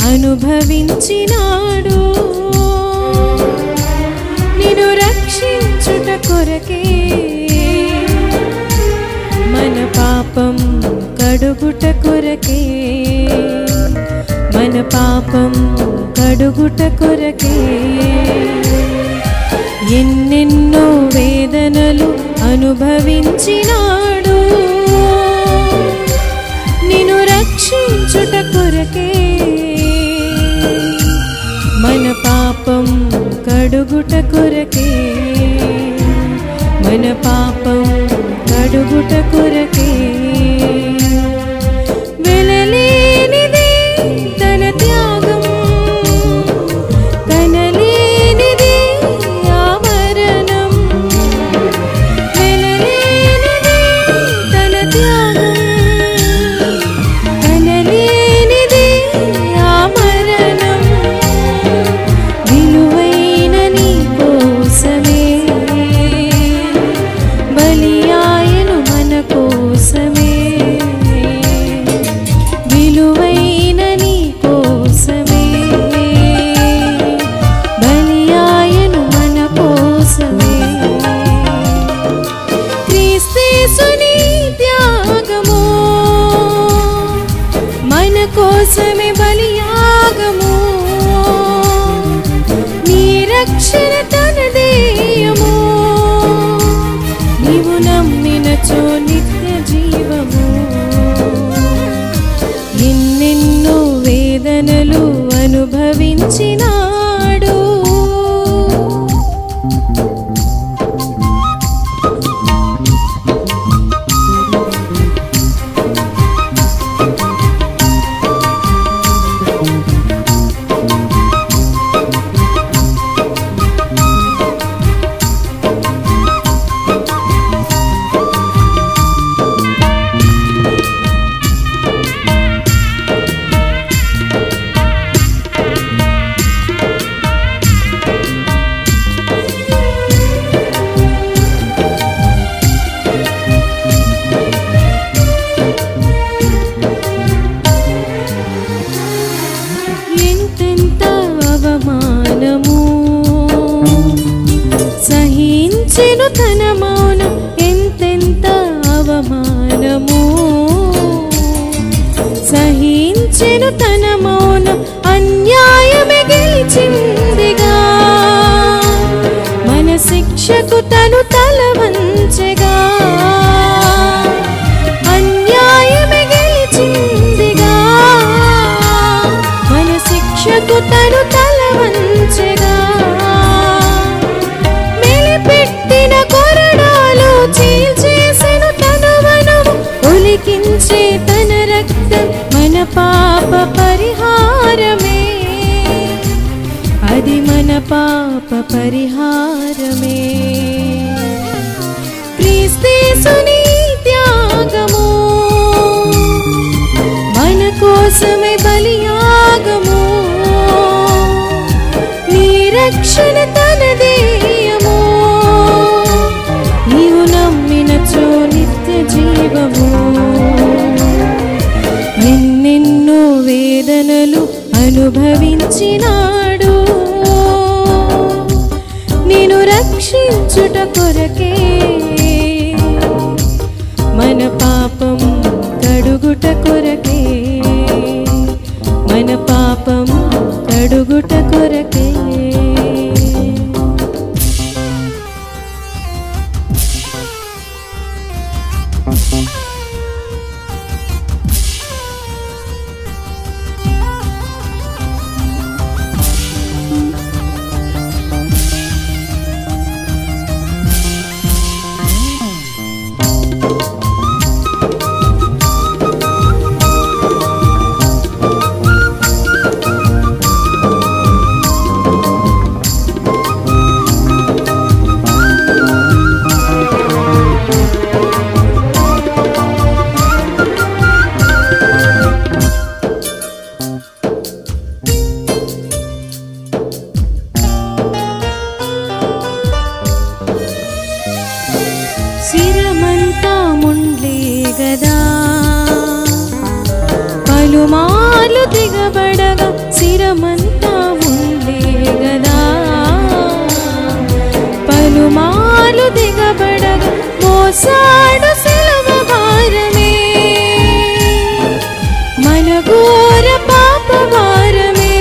అనుభవించినాడు నిన్ను రక్షించుట కొరకే మన పాపం కడుగుట కొరకే మన పాపం కడుగుట కొరకే ఎన్నెన్నో వేదనలు అనుభవించినాడు నిన్ను రక్షించుట కొరకే మన పాపం కడుగుట కొరకే మన పాపం కడుగుట కొరకే వెలలేనిది తన త్యాగం కనలేనిది ఆ మరణం వెలలేనిది తన త్యాగం కనలేనిది ఆ మరణం విలువైన నీ కోసమే బలియాయను మన కోసమే విలువైన నీ కోసమే బలియాయను మన కోసమే క్రీస్తేసుని త్యాగము మన కోసమే బలియాగము నీ రక్షణ తన దేయము నీవు నమ్మినచో నిత్య జీవము ఎన్నెన్నో వేదనలు అనుభవించినాడు ఎంతెంత అవమానము సహించెను తన మౌనం ఎంతెంత అవమానము సహించెను తన మౌనం అన్యాయమే గెలిచిందిగా మన శిక్షకు తను తల వంచెగా అన్యాయమే గెలిచిందిగా మన శిక్షకు తను తల వంచెగా మెలిపెట్టిన కొరడాలు చీల్చేసెను తను మనము ఒలికించే తన రక్తం మన పాప పరిహారమే అది మన పాప పరిహారమే క్రీస్తేసుని త్యాగము మన కోసమే బలియాగము నీ రక్షణ తన దేయము నీవు నమ్మినచో నిత్య జీవము ఎన్నెన్నో వేదనలు అనుభవించినాడు నేను రక్షించుట కొరకే మన పాపం కడుగుట కొరకే మన పాపం కడుగుట కొరకే శిరమంతా ముండ్లే గదా పలుమార్లు దిగబడగా శిరమంతా ఉండే గదా పలుమార్లు దిగబడగ మోసాడు సెలవ భారమే మన ఘోర పాప భారమే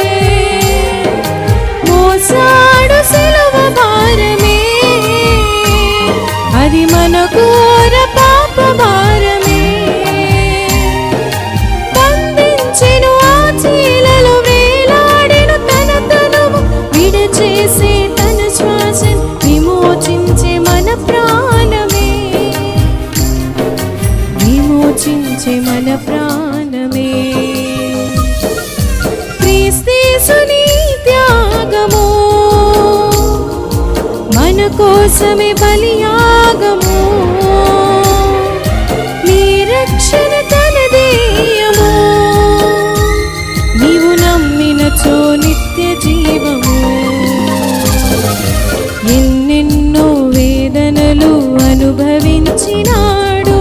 మోసాడు సెలవ భారమే అది మన ఘోర పాప భారమే బంధించెను ఆ చీలలో వేలాడెను తన తనువు విడచేసే తన శ్వాస విమోచించే మన ప్రాణమే విమోచించే మన ప్రాణమే క్రీస్తేసుని త్యాగము మన కోసమే బలియాగము నీ రక్షణ తనదేయము నీవు నమ్మినచో నిత్య జీవము ఎన్నెన్నో వేదనలు అనుభవించినాడు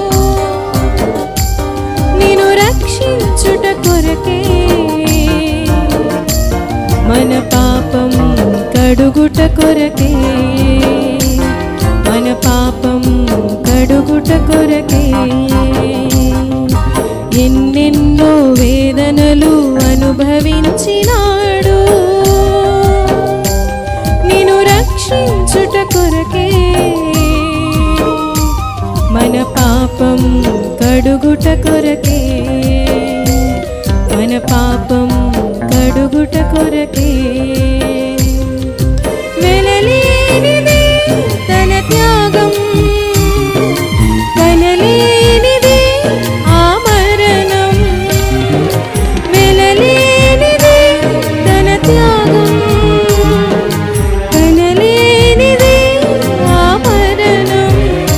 నిన్ను రక్షించుట కొరకే మన పాపం కడుగుట కొరకే మన పాపం కడుగుట కొరకే ఎన్నెన్నో వేదనలు అనుభవించినాడు నిన్ను రక్షించుట కొరకే మన పాపం కడుగుట కొరకే మన పాపం కడుగుట కొరకే వెలలేనిదే తన త్యాగం కనలేనిదే ఆ మరణం వెలలేనిదే తన త్యాగం కనలేనిదే ఆ మరణం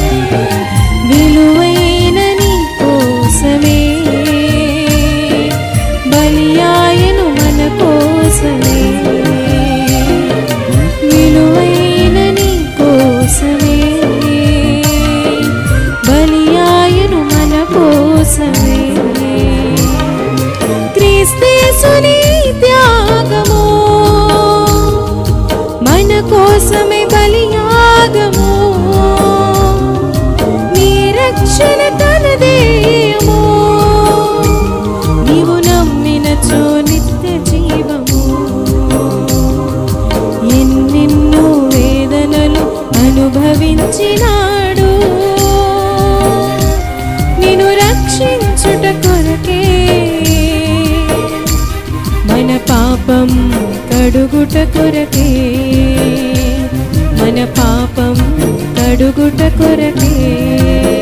విలువైన నీ కోసమే బలియాయను మన కోసమే విలువైన నీ కోసమే బలియాయను మన కోసమే క్రీస్తేసుని త్యాగము మన కోసమే బలియాగము నీ రక్షణ తనదేయము నీవు నమ్మినచో నిత్య జీవము ఎన్నెన్నో వేదనలు అనుభవించినాడు నిన్ను రక్షించుట కొరకే మన పాపం కడుగుట కొరకే మన పాపం కడుగుట కొరకే